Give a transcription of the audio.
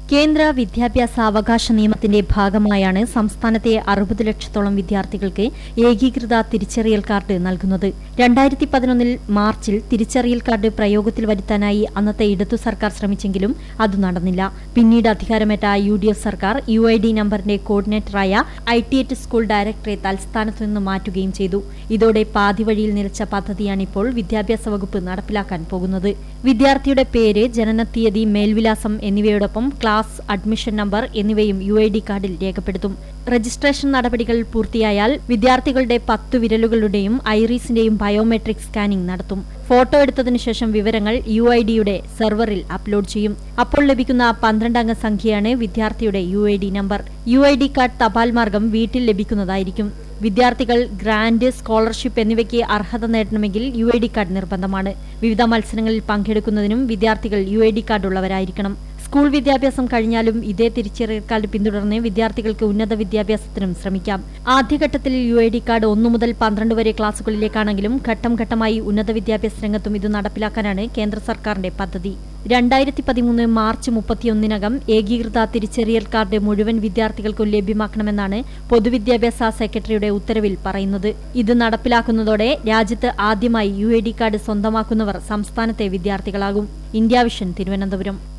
കേന്ദ്ര വിദ്യാഭ്യാസ അവകാശ നിയമത്തിന്റെ ഭാഗമായാണ് സംസ്ഥാനത്തെ അറുപത് ലക്ഷത്തോളം വിദ്യാർത്ഥികൾക്ക് ഏകീകൃത തിരിച്ചറിയൽ കാർഡ് നൽകുന്നത് രണ്ടായിരത്തി പതിനൊന്നിൽ മാർച്ചിൽ തിരിച്ചറിയൽ കാർഡ് പ്രയോഗത്തിൽ വരുത്താനായി അന്നത്തെ ഇടതു സർക്കാർ ശ്രമിച്ചെങ്കിലും അത് നടന്നില്ല പിന്നീട് അധികാരമേറ്റ യു ഡി എഫ് സർക്കാർ യു ഐ ഡി നമ്പറിന്റെ കോർഡിനേറ്ററായ ഐ ടി എറ്റ് സ്കൂൾ ഡയറക്ടറെ തൽസ്ഥാനത്തു നിന്ന് മാറ്റുകയും ചെയ്തു ഇതോടെ പാതി വഴിയിൽ നിലച്ച പദ്ധതിയാണിപ്പോൾ വിദ്യാഭ്യാസ വകുപ്പ് നടപ്പിലാക്കാൻ പോകുന്നത് വിദ്യാർത്ഥിയുടെ പേര് ജനനത്തീയതി മേൽവിലാസം എന്നിവയോടൊപ്പം ക്ലാസ് അഡ്മിഷൻ നമ്പർ എന്നിവയും യു ഐ ഡി കാർഡിൽ രേഖപ്പെടുത്തും രജിസ്ട്രേഷൻ നടപടികൾ പൂർത്തിയായാൽ വിദ്യാർത്ഥികളുടെ പത്തു വിരലുകളുടെയും ഐറീസിന്റെയും ബയോമെട്രിക് സ്കാനിംഗ് നടത്തും ഫോട്ടോ എടുത്തതിനു ശേഷം വിവരങ്ങൾ യു ഐ ഡിയുടെ സെർവറിൽ അപ്ലോഡ് ചെയ്യും അപ്പോൾ ലഭിക്കുന്ന പന്ത്രണ്ട് അംഗ സംഖ്യയാണ് വിദ്യാർത്ഥിയുടെ U I D number U I D card തപാൽ മാർഗം വീട്ടിൽ ലഭിക്കുന്നതായിരിക്കും വിദ്യാർത്ഥികൾ ഗ്രാന്റ് സ്കോളർഷിപ്പ് എന്നിവയ്ക്ക് അർഹത നേടണമെങ്കിൽ യു ഐ ഡി കാർഡ് നിർബന്ധമാണ് വിവിധ മത്സരങ്ങളിൽ പങ്കെടുക്കുന്നതിനും വിദ്യാർത്ഥികൾ യു ഐ ഡി കാർഡ് ഉള്ളവരായിരിക്കണം സ്കൂൾ വിദ്യാഭ്യാസം കഴിഞ്ഞാലും ഇതേ തിരിച്ചറിയൽ കാർഡ് പിന്തുടർന്ന് വിദ്യാർത്ഥികൾക്ക് ഉന്നത വിദ്യാഭ്യാസത്തിനും ശ്രമിക്കാം ആദ്യഘട്ടത്തിൽ യു ഐ ഡി കാർഡ് ഒന്നു മുതൽ പന്ത്രണ്ട് വരെ ക്ലാസുകളിലേക്കാണെങ്കിലും ഘട്ടം ഘട്ടമായി ഉന്നത വിദ്യാഭ്യാസ രംഗത്തും ഇത് നടപ്പിലാക്കാനാണ് കേന്ദ്ര സർക്കാരിന്റെ പദ്ധതി രണ്ടായിരത്തി പതിമൂന്ന് മാർച്ച് മുപ്പത്തിയൊന്നിനകം ഏകീകൃത തിരിച്ചറിയൽ കാർഡ് മുഴുവൻ വിദ്യാർത്ഥികൾക്കും ലഭ്യമാക്കണമെന്നാണ് പൊതുവിദ്യാഭ്യാസ സെക്രട്ടറിയുടെ ഉത്തരവിൽ പറയുന്നത് ഇത് നടപ്പിലാക്കുന്നതോടെ രാജ്യത്ത് ആദ്യമായി യു ഐ ഡി കാർഡ് സ്വന്തമാക്കുന്നവർ സംസ്ഥാനത്തെ വിദ്യാർത്ഥികളാകും ഇന്ത്യ വിഷൻ തിരുവനന്തപുരം